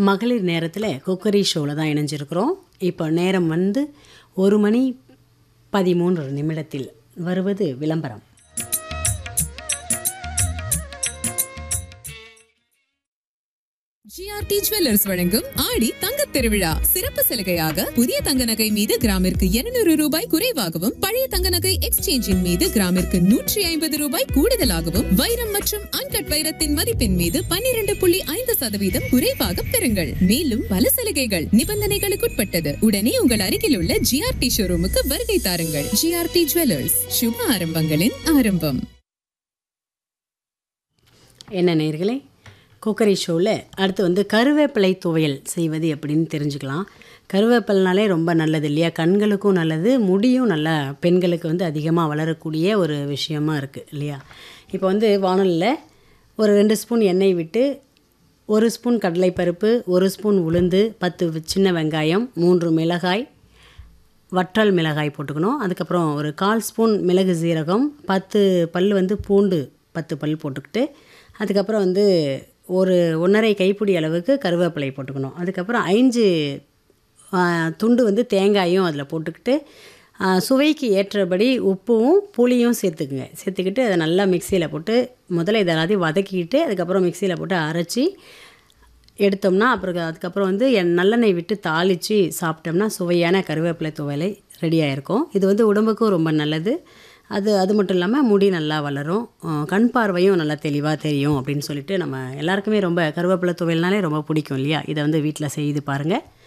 மகளிர் நேரத்தில் குக்கரி ஷோவில் தான் இணைஞ்சிருக்கிறோம் இப்போ நேரம் வந்து ஒரு மணி பதிமூன்று நிமிடத்தில் வருவது விளம்பரம் ஜிஆர்டி ஜுவல்லர்ஸ் வழங்கும் ஆடி தங்கத் திருவிழா சிறப்பு சலுகையாக புதிய தங்க நகை மீது கிராமிற்கு 200 ரூபாய் குறைவாகவும் பழைய தங்க நகை எக்ஸ்சேஞ்சின் மீது கிராமிற்கு நூற்றி ஐம்பது ரூபாய் கூடுதலாகவும் வைரம் மற்றும் அன்கட் வைரத்தின் மதிப்பின் மீது 12.5% புள்ளி ஐந்து சதவீதம் குறைவாக பெறுங்கள் மேலும் பல சலுகைகள் நிபந்தனைகளுக்குட்பட்டது உடனே உங்கள் அருகில் உள்ள ஜிஆர்டி ஷோரூமுக்கு வருகை தாருங்கள் ஜிஆர்டி ஜுவல்லர்ஸ் சுப ஆரம்பங்களின் ஆரம்பம் என்ன நேர்களே குக்கரி ஷோவில் அடுத்து வந்து கருவேப்பிலை துவையல் செய்வது எப்படின்னு தெரிஞ்சுக்கலாம் கருவேப்பிலைனாலே ரொம்ப நல்லது இல்லையா கண்களுக்கும் நல்லது முடியும் நல்லா பெண்களுக்கு வந்து அதிகமாக வளரக்கூடிய ஒரு விஷயமா இருக்குது இல்லையா இப்போ வந்து வானலில் ஒரு ரெண்டு ஸ்பூன் எண்ணெய் விட்டு ஒரு ஸ்பூன் கடலைப்பருப்பு ஒரு ஸ்பூன் உளுந்து பத்து சின்ன வெங்காயம் மூன்று மிளகாய் வற்றல் மிளகாய் போட்டுக்கணும் அதுக்கப்புறம் ஒரு கால் ஸ்பூன் மிளகு சீரகம் பத்து பல் வந்து பூண்டு பத்து பல் போட்டுக்கிட்டு அதுக்கப்புறம் வந்து ஒரு ஒன்றரை கைப்பிடி அளவுக்கு கருவேப்பிலை போட்டுக்கணும் அதுக்கப்புறம் ஐந்து ஆ, துண்டு வந்து தேங்காயும் அதில் போட்டுக்கிட்டு ஆ, சுவைக்கு ஏற்றபடி உப்பும் புளியும் சேர்த்துக்குங்க சேர்த்துக்கிட்டு அதை நல்லா மிக்சியில் போட்டு முதல்ல இதை எல்லாத்தையும் வதக்கிட்டு அதுக்கப்புறம் மிக்சியில் போட்டு அரைச்சி எடுத்தோம்னா அப்புறம் அதுக்கப்புறம் வந்து என் நல்லெண்ணெய் விட்டு தாளித்து சாப்பிட்டோம்னா சுவையான கருவேப்பிலை துவையலை ரெடி ஆகிருக்கும் இது வந்து உடம்புக்கும் ரொம்ப நல்லது அது அது மட்டும் இல்லாமல் முடி நல்லா வளரும் அஹ் கண் பார்வையும் நல்லா தெளிவாக தெரியும் அப்படின்னு சொல்லிட்டு நம்ம எல்லாருக்குமே ரொம்ப கருவேப்பிலை துவையல்னாலே ரொம்ப பிடிக்கும் இல்லையா இதை வந்து வீட்டில் செய்து பாருங்கள்